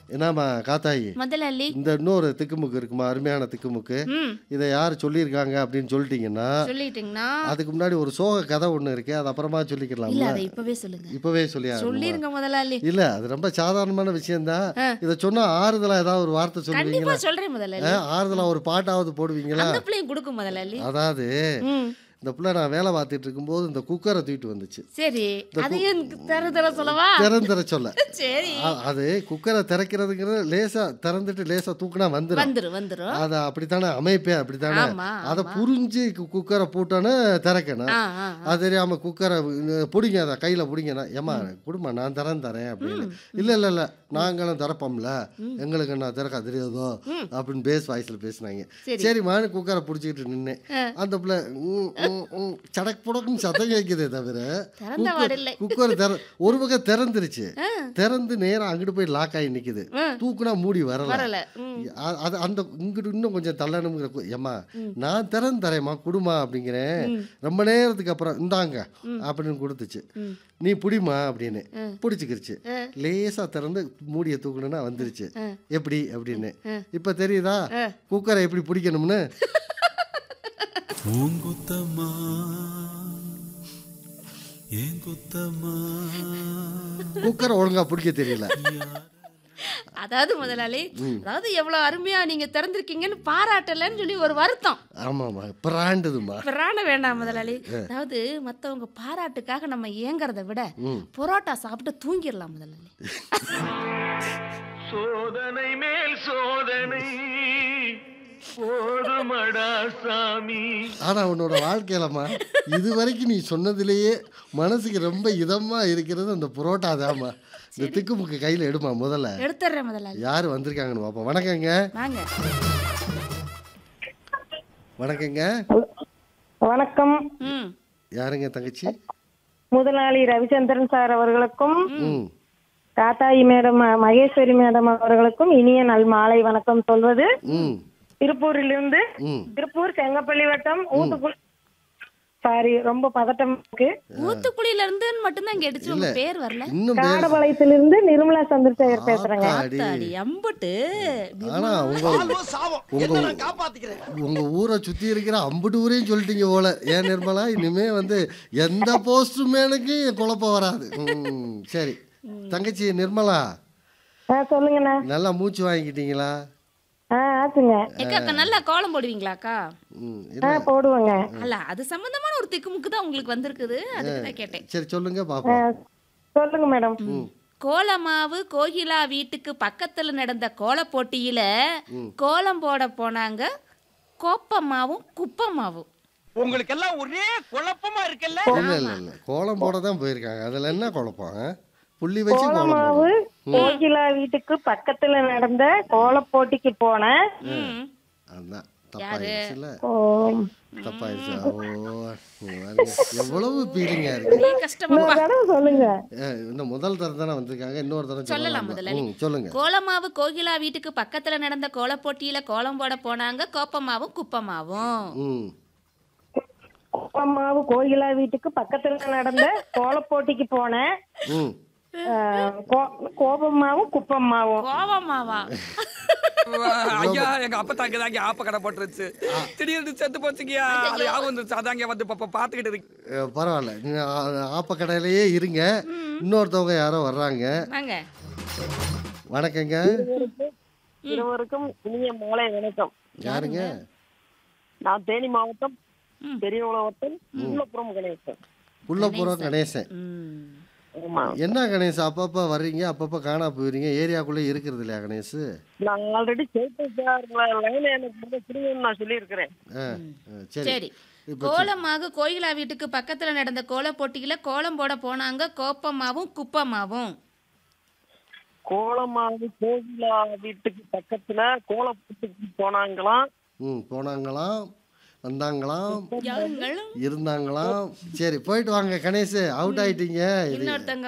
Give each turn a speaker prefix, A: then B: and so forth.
A: என்னம்மா காத்தாயி
B: முதலாளி
A: இந்த இன்னொரு திக்குமுக்கு இருக்குமா அருமையான திக்குமுக்கு
B: ம்
A: இதை யார் சொல்லியிருக்காங்க அப்படின்னு சொல்லிட்டீங்கன்னா
B: சொல்லிட்டீங்கன்னா
A: அதுக்கு முன்னாடி ஒரு சோக கதை ஒன்று இருக்கு அது அப்புறமா
B: இல்ல
A: சொல்லிக்கலாம்ல
B: அதை இப்பவே சொல்லுங்க
A: இப்பவே சொல்லியா
B: சொல்லிருங்க முதலாளி
A: இல்ல அது ரொம்ப சாதாரணமான விஷயம்தான்
B: ஆ.
A: இதை சொன்னா ஆறுதலா ஏதாவது ஒரு வார்த்தை
B: கண்டிப்பா
A: சொல்லுவீங்களா
B: சொல்றேன் முதலாளி
A: ஆ, ஆறுதலா ஒரு பாட்டாவது போடுவீங்களா
B: அந்த பிள்ளையும் கொடுக்கும் முதலாளி
A: அதாவது
B: ம்
A: இந்த பிள்ளை நான் வேலை பார்த்துட்டு இருக்கும்போது இந்த குக்கரை தூக்கிட்டு வந்துச்சு
B: சரி அதையும் தர தர சொல்லவா
A: திறந்துற சொல்ல
B: சரி
A: அ- அது குக்கரை திறக்கிறதுங்கிறது லேசா திறந்துட்டு லேசா தூக்குனா வந்துடும்
B: வந்துரும் வந்துரும்
A: அது அப்படித்தானே அமைப்பே அப்படித்தானே
B: ஆமா
A: அதை புரிஞ்சு கு- குக்கரை போட்டோன்னு திறக்கணும்
B: ஆ ஆ
A: அது தெரியாம குக்கரை அஹ், பிடிங்க அதை கையில பிடிங்கண்ணா ஏமா குடும்பம் நான் திறந்து தரேன் அப்படின்னு இல்ல இல்ல இல்ல நாங்களும் திறப்போம்ல எங்களுக்கு என்ன திறக்க தெரியாதோ அப்படின்னு பேஸ் வாய்ஸ்ல பேசினாங்க
B: சரி.
A: சரிம்மான்னு குக்கரை பிடிச்சிக்கிட்டு நின்னேன் அந்த பிள்ளை ம், ம், ம், சடக் புடக்குன்னு சத்தம் கேட்குதே தவிர
B: திறந்த வாடு இல்லை
A: குக்கர் திற ஒரு பக்கம் திறந்துருச்சு திறந்து நேரா அங்கிட்டு போய் லாக் ஆகி நிக்குது
B: ஆ.
A: தூக்குனா மூடி வரல
B: வரல ம்
A: அ- அது அந்த இங்கிட்டு இன்னும் கொஞ்சம் தள்ளணுங்கிற கு- ஏம்மா நான் திறந்து தரேம்மா குடுமா அப்படிங்கிறேன் ரொம்ப நேரத்துக்கு அப்புறம் இந்தாங்க அப்படின்னு கொடுத்துச்சு
B: ம்.
A: நீ புடிமா அப்படின்னு பிடிச்சிக்கிருச்சு லேசா திறந்து மூடியை தூக்கணும்னா வந்துருச்சு எப்படி அப்படின்னு இப்ப தெரியுதா குக்கரை எப்படி பிடிக்கணும்னு
C: பூங்குத்தம்மா ஏன் குத்தம்மா
A: குக்கரை ஒழுங்கா பிடிக்க தெரியல
B: அதாவது முதலாளி அதாவது எவ்வளவு அருமையா நீங்க திறந்திருக்கீங்கன்னு பாராட்டலன்னு சொல்லி ஒரு வருத்தம்
A: ஆமாம்மா பிராண்டுதுமா
B: பிராண வேண்டாம் முதலாளி அதாவது மத்தவங்க பாராட்டுக்காக நம்ம ஏங்குறத விட பரோட்டா சாப்பிட்டு தூங்கிடலாம் முதலாளி
D: சோதனை மேல் சோதனை போதுமடா சாமி
A: ஆனா உன்னோட வாழ்க்கையிலம்மா இது வரைக்கும் நீ சொன்னதுலேயே மனசுக்கு ரொம்ப இதமா இருக்கிறது அந்த புரோட்டா தாம்மா இந்த திக்குமுக்கு கையில எடுமா முதல்ல
B: எடுத்துடுறேன் முதலாளி
A: யார் வந்திருக்காங்கன்னு பார்ப்போம் வணக்கங்க
B: வாங்க
A: வணக்கங்க
E: வணக்கம்
B: ம்
A: யாருங்க தங்கச்சி
E: முதலாளி ரவிச்சந்திரன் சார் அவர்களுக்கும்
A: ம்
E: காத்தாயி மேடம் மகேஸ்வரி மேடம் அவர்களுக்கும் இனிய நல் மாலை வணக்கம் சொல்வது
A: ம்
E: திருப்பூரிலிருந்து
A: ம்
E: திருப்பூர் செங்கப்பள்ளி வட்டம் ஊத்துக்குள் சாரி ரொம்ப பதட்டம் இருக்கு
B: ஊத்துக்குழியில இருந்து மட்டும்தான் இங்க அடிச்சு உங்க பேர் வரல
A: இன்னும் பேர்
E: காடபாளையத்திலிருந்து நிர்மலா சந்திரசேகர் பேசுறேங்க
A: ஆத்தாடி.
B: அடி அம்புட்டு
A: ஆனா உங்க உங்க உங்க ஊரை சுத்தி இருக்கிற அம்புட்டு ஊரையும் சொல்லிட்டீங்க போல ஏன் நிர்மலா இனிமே வந்து எந்த போஸ்டுமே எனக்கு குழப்பம் வராது ம், சரி தங்கச்சி நிர்மலா
E: ஆ சொல்லுங்கண்ணா
A: நல்லா மூச்சு வாங்கிக்கிட்டீங்களா
E: ஆ ஆச்சுங்க
B: ஏக்கா அக்கா நல்லா கோலம் போடுவீங்களாக்கா
A: ம்,
E: ஆ
A: இல்ல
E: போடுவேங்க
B: அல்ல அது சம்பந்தமான ஒரு திக்குமுக்கு தான் உங்களுக்கு வந்திருக்குது அதுக்கு தான் கேட்டேன்
A: சரி சொல்லுங்க
E: ஆ,
A: பாப்போம்
E: சொல்லுங்க மேடம்
B: கோலமாவு கோகிலா வீட்டுக்கு பக்கத்துல நடந்த கோலப் போட்டியில கோலம் போட போனாங்க கோப்பமாவும் குப்பமாவும்
D: உங்களுக்கு எல்லாம் ஒரே குழப்பமா இருக்குல்ல
A: இல்ல இல்ல இல்ல கோலம் போட தான் போயிருக்காங்க அதுல என்ன குழப்பம் ஆ? புள்ளி வச்சு கோலம்
E: கோலமாவு
A: போடணும்.
E: கோகிலா வீட்டுக்கு பக்கத்துல நடந்த கோலப் போட்டிக்கு போனேன்
B: ம்.
A: அதான் தப்பாயிருச்சுல
E: ஓ,
A: தப்பாயிருச்சா ஓ பாருங்க. எவ்வளவு பீலிங்கா இருக்கு
B: பெரிய கஷ்டமாப்பா
E: இன்னொரு தடவை சொல்லுங்க
A: ஏ, இன்னும் முதல் தரம் தானே வந்திருக்காங்க இன்னொரு தரம்
B: சொல்லலாம்
A: சொல்லலாம்
B: முதலாளி.
A: ம், சொல்லுங்க
B: கோலமாவு கோகிலா வீட்டுக்கு பக்கத்துல நடந்த கோலப் போட்டியில கோலம் போட போனாங்க கோப்பமாவும் குப்பமாவும்
A: ம்
E: கோலமாவு கோகிலா வீட்டுக்கு பக்கத்துல நடந்த கோலப் போட்டிக்கு போனேன்
A: ம்
E: ஆ, கோ- கோபமாவும் குப்பம்மாவும்
B: கோவமாவா
F: ஐயா எங்க அப்பத்தாங்க தாங்க ஆப்ப கடை போட்டுருச்சு திடீர்னு செத்து போச்சுங்கயா அது ஞாபகம் வந்துருச்சு அதாங்க வந்து இப்ப பாத்துக்கிட்டு இருக்கு
A: ஏ, பரவாயில்ல நீங்க ஆப்ப கடையிலேயே இருங்க இன்னொருத்தவங்க யாரோ வர்றாங்க
B: வாங்க
A: வணக்கங்க
E: இருவருக்கும் இனிய மாலை வணக்கம்
A: யாருங்க
E: நான் தேனி மாவட்டம் பெரியகுளவட்டம் உள்ளப்புறம் கணேசன்
A: புள்ளப்புறம் கணேசன்
B: ம்.
E: ஆமா
A: என்ன கணேஷ் அப்பப்போ வர்றீங்க அப்பப்போ காணா போயிருங்க ஏரியாக்குள்ளே இருக்கிறது இல்லையா கணேஷ்
E: நான் ஆல்ரெடி சேர்த்து சார் லைன் எனக்கு வந்து புரியும்னு நான் சொல்லியிருக்கிறேன்
A: ஆ ஆ, சரி
B: சரி
A: இப்போ
B: கோலமாக கோயிலா வீட்டுக்கு பக்கத்துல நடந்த கோல போட்டியில கோலம் போட போனாங்க கோப்பமாவும் குப்பமாவும்
E: கோலமாவு கோகிலா வீட்டுக்கு பக்கத்துல கோலப்பட்டுக்கு போனாங்களாம்
A: ம் போனாங்களாம் வந்தாங்களாம்
B: யாருங்களும்
A: இருந்தாங்களாம் சரி போயிட்டு வாங்க கணேஷ் அவுட் ஆயிட்டீங்க இது
B: இன்னொருத்தங்க